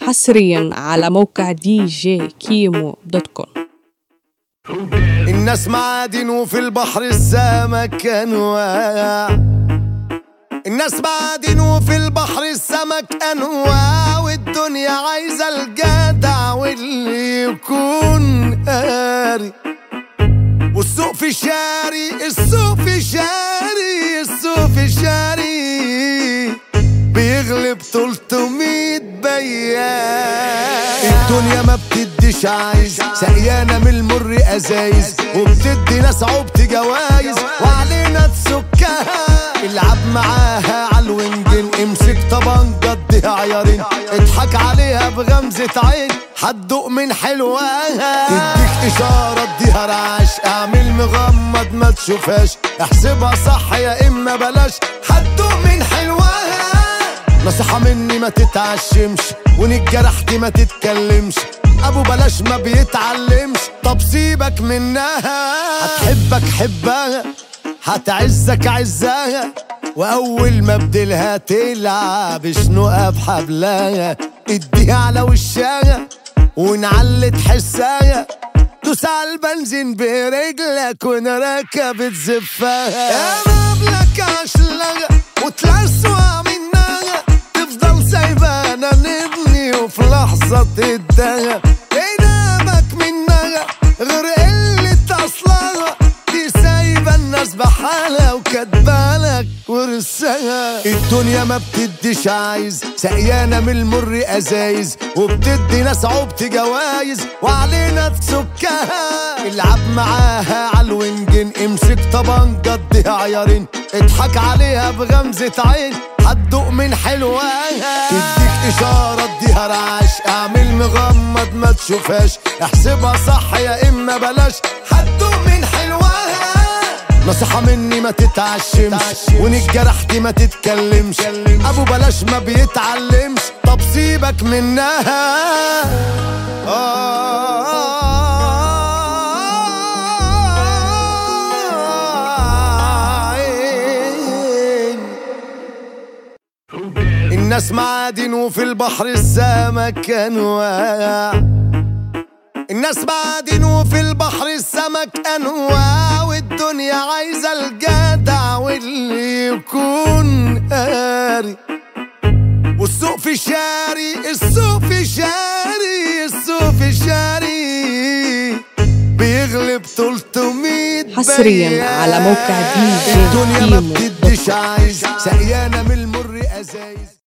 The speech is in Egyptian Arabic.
حصريا على موقع دي جي كيمو دوت كوم الناس معادن وفي البحر السمك انواع الناس معادن وفي البحر السمك انواع والدنيا عايزه الجدع واللي يكون قاري والسوق في شاري السوق في شاري السوق في شاري بيغلب 300 بيان الدنيا ما بتديش عايز سقيانة من المر ازايز وبتدي ناس عبط جوايز وعلينا تسكها العب معاها عالوينجن امسك طبنجة اديها عيارين اضحك عليها بغمزة عين هتدوق من حلوها تديك اشارة اديها رعاش اعمل مغمض ما تشوفهاش احسبها صح يا اما بلاش هتدوق من حلوها نصيحة مني ما تتعشمش وان اتجرحت ما تتكلمش ابو بلاش ما بيتعلمش طب سيبك منها هتحبك حبها هتعزك عزها واول ما بدلها تلعب شنقها بحبلها اديها على وشها ونعلي تحسها دوس على البنزين برجلك وانا راكب تزفها يا مبلك عشلها وتلسوع منها تفضل سايبانا نبني وفي لحظة تدها ينامك منها غير قلة أصلها دي سايبة الناس بحالها وكاتبالك ورثها الدنيا ما بتديش عايز سقيانة من المر ازايز وبتدي ناس عبط جوايز وعلينا تسكها العب معاها عالوينجن امسك طبنجة اديها عيارين اضحك عليها بغمزة عين هتدوق من حلوها تديك اشارة اديها رعاش اعمل مغمض ما تشوفهاش احسبها صح يا اما بلاش هتدوق من حلوها نصيحة مني ما تتعشمش وان اتجرحت ما تتكلمش ابو بلاش ما بيتعلمش طب سيبك منها الناس معادن وفي البحر السمك انواع الناس معادن وفي البحر السمك انواع والدنيا عايزه الجدع واللي يكون قاري والسوق في شاري السوق في شاري السوق في شاري بيغلب 300 حصرياً بيان. على موقع دي جي الدنيا ما كيمو بتديش عايز سقيانة من المر ازايز